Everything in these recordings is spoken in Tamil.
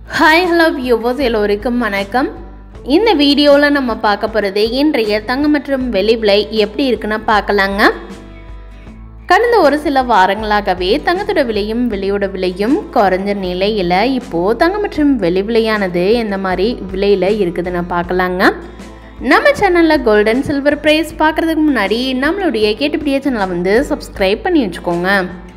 ஹாய் ஹலோ வியூவர்ஸ் எல்லோருக்கும் வணக்கம் இந்த வீடியோவில் நம்ம பார்க்க போகிறது இன்றைய தங்கம் மற்றும் வெள்ளி விலை எப்படி இருக்குன்னு பார்க்கலாங்க கடந்த ஒரு சில வாரங்களாகவே தங்கத்தோட விலையும் விலையோட விலையும் குறைஞ்ச நிலையில் இப்போது தங்கம் மற்றும் வெள்ளி விலையானது எந்த மாதிரி விலையில் இருக்குதுன்னு பார்க்கலாங்க நம்ம சேனலில் கோல்டன் சில்வர் ப்ரைஸ் பார்க்குறதுக்கு முன்னாடி நம்மளுடைய கேட்டுப்படிய சேனலை வந்து சப்ஸ்கிரைப் பண்ணி வச்சுக்கோங்க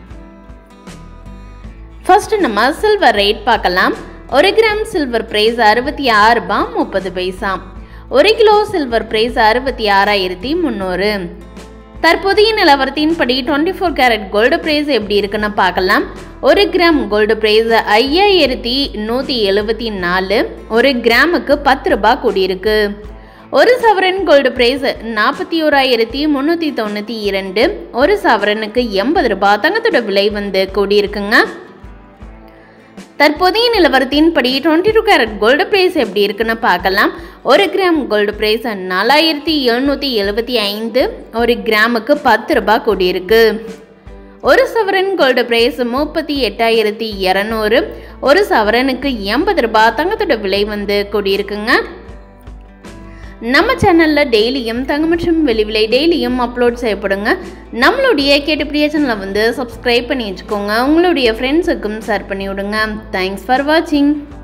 ஃபர்ஸ்ட் நம்ம சில்வர் ரேட் பார்க்கலாம் ஒரு கிராம் சில்வர் பிரைஸ் அறுபத்தி ஆறு ரூபாய் முப்பது பைசா ஒரு கிலோ சில்வர் பிரைஸ் அறுபத்தி ஆறாயிரத்தி முந்நூறு தற்போதைய நிலவரத்தின்படி twenty four carat gold price எப்படி இருக்குன்னு பார்க்கலாம் ஒரு கிராம் கோல்டு பிரைஸ் ஐயாயிரத்தி நூற்றி எழுபத்தி நாலு ஒரு கிராமுக்கு பத்து ரூபாய் கூடியிருக்கு ஒரு சவரன் கோல்டு பிரைஸ் நாற்பத்தி ஓராயிரத்தி முந்நூற்றி தொண்ணூற்றி இரண்டு ஒரு சவரனுக்கு எண்பது ரூபாய் தங்கத்தோட விலை வந்து கூடியிருக்குங்க தற்போதைய நிலவரத்தின்படி twenty two carat gold price எப்படி இருக்குன்னு பார்க்கலாம் ஒரு கிராம் கோல்டு பிரைஸ் நாலாயிரத்தி எழுநூற்றி எழுபத்தி ஐந்து ஒரு கிராமுக்கு பத்து ரூபாய் கூடியிருக்கு ஒரு சவரன் கோல்டு பிரைஸ் முப்பத்தி எட்டாயிரத்தி இரநூறு ஒரு சவரனுக்கு எண்பது ரூபாய் தங்கத்தோட விலை வந்து கூடியிருக்குங்க நம்ம சேனலில் டெய்லியும் தங்கம் மற்றும் வெளி விலை டெய்லியும் அப்லோட் செய்யப்படுங்க நம்மளுடைய கேட்டுப்படிய சேனலை வந்து சப்ஸ்கிரைப் பண்ணி வச்சுக்கோங்க உங்களுடைய ஃப்ரெண்ட்ஸுக்கும் ஷேர் பண்ணி விடுங்க தேங்க்ஸ் ஃபார் வாட்சிங்